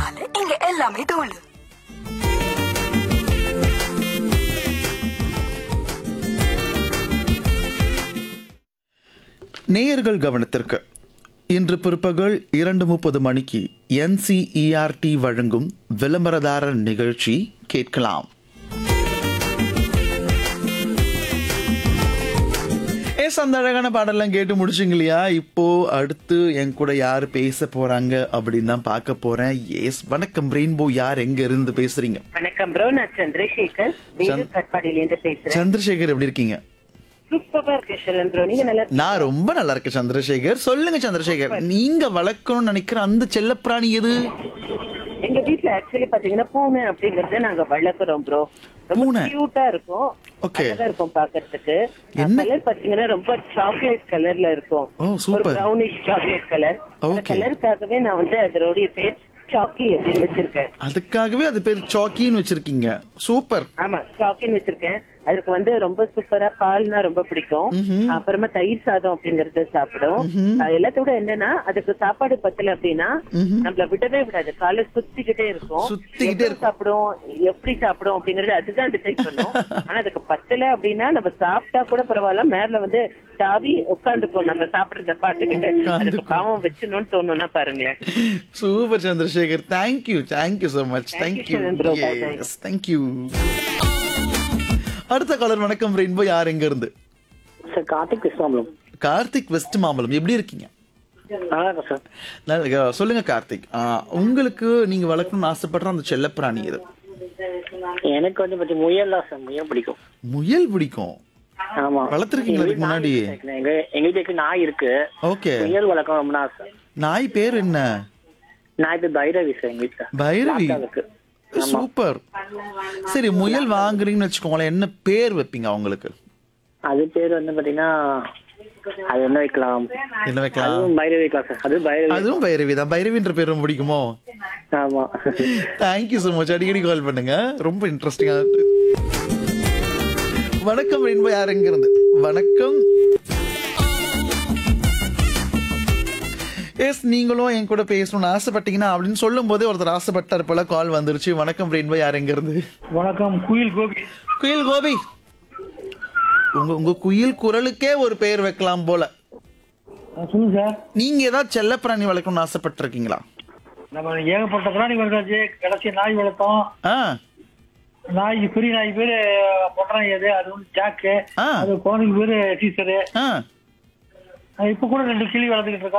அதனால இங்க எல்லாமே தோல் நேயர்கள் கவனத்திற்கு இன்று பிற்பகல் இரண்டு முப்பது மணிக்கு என்சிஇஆர்டி வழங்கும் விளம்பரதாரர் நிகழ்ச்சி கேட்கலாம் எஸ் அந்த அழகான பாடலாம் கேட்டு முடிச்சிங்க இல்லையா இப்போ அடுத்து என் கூட யார் பேச போறாங்க அப்படின்னு தான் பார்க்க போறேன் எஸ் வணக்கம் ரெயின்போ யார் எங்க இருந்து பேசுறீங்க வணக்கம் ப்ரோ நான் சந்திரசேகர் வேலூர் கட்பாடியில இருந்து பேசுறேன் சந்திரசேகர் எப்படி இருக்கீங்க சூப்பரா இருக்கு ஷரன் ப்ரோ நீங்க நல்லா நான் ரொம்ப நல்லா இருக்கேன் சந்திரசேகர் சொல்லுங்க சந்திரசேகர் நீங்க வளர்க்கணும்னு நினைக்கிற அந்த செல்லப்பிராணி எது எங்க வீட்ல ஆக்சுவலி பாத்தீங்கன்னா பூனை அப்படிங்கறத நாங்க வளர்க்குறோம் ப்ரோ ரொம்ப பூனை? கியூட்டா இருக்கும் Okay. அழகா இருக்கும் பாக்குறதுக்கு என்ன? கலர் பாத்தீங்கன்னா ரொம்ப சாக்லேட் கலர்ல இருக்கும் ஓ, super. ஒரு ப்ரௌனிஷ் சாக்லேட் கலர் அந்த Okay. கலருக்காகவே நான் வந்து அதோடைய பேர் சாக்கி அப்படின்னு வச்சிருக்கேன் அதுக்காகவே அது பேர் சாக்கின்னு வச்சிருக்கீங்க சூப்பர் ஆமா சாக்கின்னு வச்சிருக்கேன் அதுக்கு வந்து ரொம்ப சூப்பரா பால்னா ரொம்ப பிடிக்கும் அப்புறமா தயிர் சாதம் அப்படிங்கறத சாப்பிடும் அது எல்லாத்தோட என்னன்னா அதுக்கு சாப்பாடு பத்தல அப்படின்னா நம்மள விடவே விடாது காலை சுத்திக்கிட்டே இருக்கும் சுத்திக்கிட்டே எவ்வளவு இருக்கும். சாப்பிடும் எப்படி சாப்பிடும் அப்படிங்கறது அதுதான் டிசைட் பண்ணும் ஆனா அதுக்கு பத்தல அப்படின்னா நம்ம சாப்பிட்டா கூட பரவாயில்ல மேல வந்து தாவி உட்காந்துக்கும் நம்ம சாப்பிடுறத பாத்துக்கிட்டு அதுக்கு பாவம் வச்சிடணும்னு தோணும்னா பாருங்களேன் super Chandrasekhar thank you thank you so much Thank you, thank you Sharon bro. Bye, bye. Yes thank you அடுத்த காலர் வணக்கம் ரெயின்போ யார் எங்க இருந்து சார் கார்த்திக் விஸ்வாமலம் கார்த்திக் வெஸ்ட் மாம்பலம் எப்படி இருக்கீங்க நல்லா இருக்கும் சார் நல்ல- சொல்லுங்க கார்த்திக் ஆ, உங்களுக்கு நீங்க வளர்க்கணும்னு ஆசைப்படுற அந்த செல்லப்பிராணி எது எனக்கு வந்து பத்தி முயல் தான் சார் முயல் பிடிக்கும் முயல் பிடிக்கும் ஆமா வளர்த்திருக்கீங்களா இதுக்கு முன்னாடி எங்க எங்க வீட்டுக்கு நாய் இருக்கு ஓகே முயல் வளர்க்க ரொம்ப நாள் சார் நாய் பேர் என்ன நாய் பேர் பைரவி சார் எங்க வீட்டுல பைரவி இருக்கு சூப்பர் சரி முயல் வாங்குறீங்கன்னு வச்சுக்கோங்களேன் என்ன பேர் வைப்பீங்க அவங்களுக்கு அது பேர் வந்து பாத்தீங்கன்னா அது என்ன வைக்கலாம் என்ன வைக்கலாம் அதுவும் பைரவி வைக்கலாம் சார் அது பைரவி அதுவும் பைரவி தான் பைரவின்ற பேர் ரொம்ப பிடிக்குமோ ஆமா தேங்க்யூ ஸோ மச் அடிக்கடி கால் பண்ணுங்க ரொம்ப இன்ட்ரெஸ்டிங்கா வணக்கம் ரெயின்போ யார் எங்க இருந்து வணக்கம் எஸ் நீங்களும் என் கூட பேசணும்னு ஆசைப்பட்டீங்கன்னா அப்படின்னு சொல்லும் போதே ஒருத்தர் ஆசைப்பட்டார் போல கால் வந்துருச்சு வணக்கம் ரெயின்போ யார் எங்க இருந்து வணக்கம் குயில் கோபி குயில் கோபி உங்க உங்க குயில் குரலுக்கே ஒரு பெயர் வைக்கலாம் போல ஆ, சொல்லுங்க சார் நீங்க ஏதாவது செல்லப்பிராணி வளர்க்கணும்னு ஆசைப்பட்டிருக்கீங்களா நம்ம ஏகப்பட்ட பிராணி வளர்த்தாச்சு கடைசி நாய் வளர்த்தோம் ஆ நாய்க்கு பெரிய நாய் பேரு பொட்டநாய் அது அது வந்து ஜாக்கு ஆ. அது குழந்தைக்கு பேரு டீச்சரு ஆ இப்ப கூட ரெண்டு கிளி வளர்த்துக்கிட்டு இருக்கோம்